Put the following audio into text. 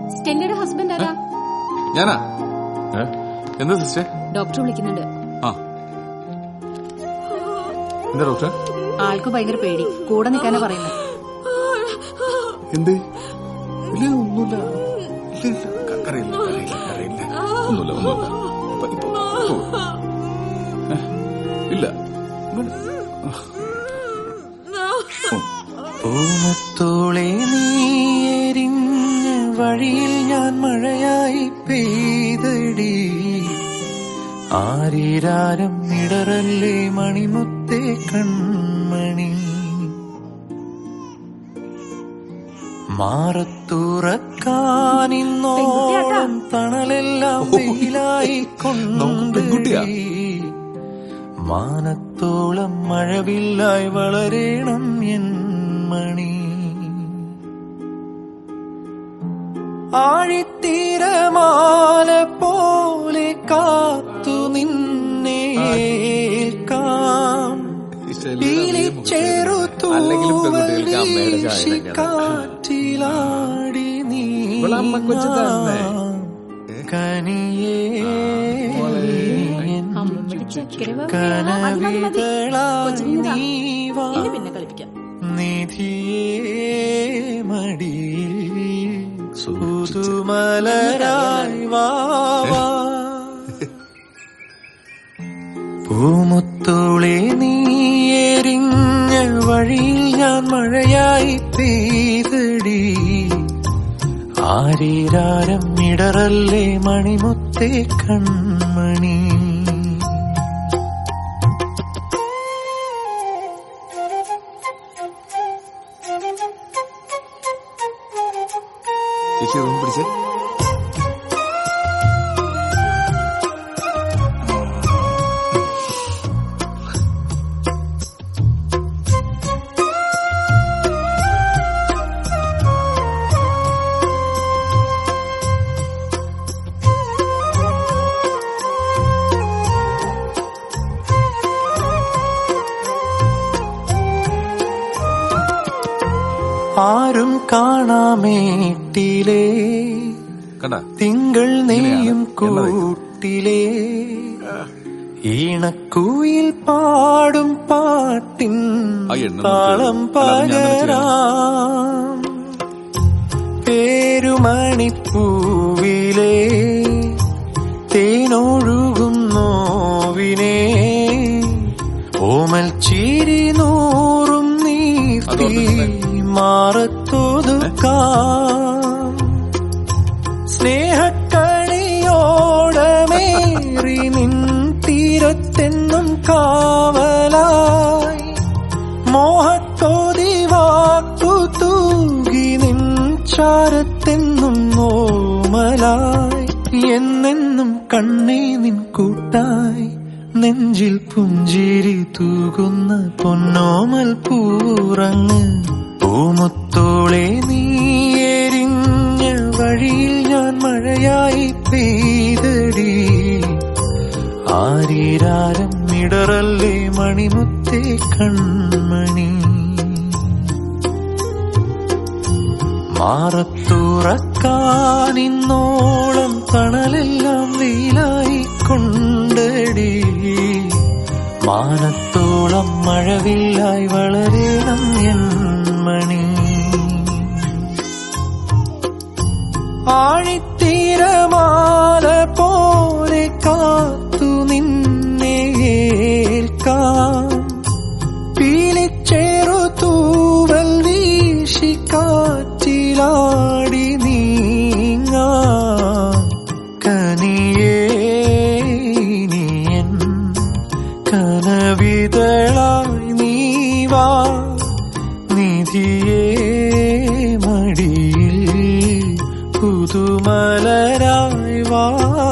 സ്റ്റെല്ലയുടെ husband ആരാ ഞാനാ ഏ? എന്താ സിസ്റ്റർ ഡോക്ടർ വിളിക്കുന്നുണ്ട് ആ എന്താ ഡോക്ടർ ആൾക്ക് ഭയങ്കര പേടി കൂടെ നിൽക്കാനാ പറയുന്നത് എന്ത് ഇല്ല ഒന്നുമില്ല ഇല്ല ഇല്ല ക- കരയില്ല കരയില്ല കരയില്ല ഒന്നുമില്ല ഒന്നുമില്ല ഇപ്പൊ ഇപ്പൊ ഇപ്പൊ. ഏ? ഇല്ല ഒന്നുമില്ല. ഉം. പൂമുത്തോളെ നീയെരിഞ്ഞ വഴിയിൽ ഞാൻ മഴയായി പെയ്തടി ആരീരാരം ഇടറല്ലേ മണിമുത്തേ കൺമണി മാറത്തുറക്കാനിന്നോളം തണലെല്ലാം വെയിലായി നമുക്ക് പെൺകുട്ടിയാ? കൊണ്ടടി മാനത്തോളം മഴവില്ലായി വളരേണം എൻ മണി ആഴിത്തീരമാല പോലെ കാത്തു നിന്നെ ഏൽക്കാം അല്ലെങ്കിലും പെൺകുട്ടികൾക്ക് അമ്മയുടെ ചായ തന്നെയാണ്. കാറ്റിലാടി നീ ഇവളെ അമ്മക്കൊച്ചു തന്നെ. കനിയേ അമ്മൂമ്മയുടെ ചക്കര വാ. കനവിതളായി നീ വാ ഇനി പിന്നെ കളിപ്പിക്കാം നിധിയേ മടിയിൽ സുതുമലരായി വാവാ പൂമുത്തോളെ നീ എരിഞ്ഞ വഴിയിൽ ഞാൻ മഴയായി പെയ്തടി ആരീരാരം ഇടറല്ലേ മണിമുത്തേ കൺമണി ചേച്ചി റൂം പിടിച്ചേ ആരും കാണാമേട്ടിലേ കണ്ട തിങ്കൾ നെയ്യും ഇങ്ങനെയാണ് എന്നറിയില്ല. കൂട്ടിലേ ഈണക്കൂയിൽ പാടും പാട്ടിൻ ആ എണ്ണം താളം നോക്ക്. അല്ലാതെ ഞാൻ തന്നെ പകരാം പേരുമണിപ്പൂവിലേ തേനൊഴുകും നോവിനെ ഓമൽ ചിരി നൂറും നീർത്തി അതോർത്ത് മാറത്തൊതുക്കാം സ്നേഹക്കളിയോടമേറി നിൻ തീരത്തെന്നും കാവലായി മോഹത്തോതി വാക്കു തൂകി നിൻ ചാരത്തെന്നും നോമലായി എന്നെന്നും കണ്ണേ നിൻ കൂട്ടായി നെഞ്ചിൽ പുഞ്ചിരി തൂകുന്ന പൊന്നോമൽ പൂറങ്ങ് പൂമുത്തോളെ നീ എരിഞ്ഞ വഴിയിൽ ഞാൻ മഴയായി പെയ്തടി ആരീരാരം ഇടറല്ലേ മണിമുത്തേ കൺമണി മാറത്തുറക്കാനിന്നോളം തണലെല്ലാം വെയിലായി കൊണ്ടടി മാനത്തോളം മഴവില്ലായി വളരണം എൻ മണി ആഴിത്തീരമാല പോലെ കാത്തു നിന്നെ ഏൽക്കാം പീലിച്ചേറു തൂവൽ വീശി കാറ്റിലാടി നീങ്ങാ കനിയേ നീയൻ കനവിതളായി നീവാ നിധിയേ മടിയിൽ പുതുമലരായി വാ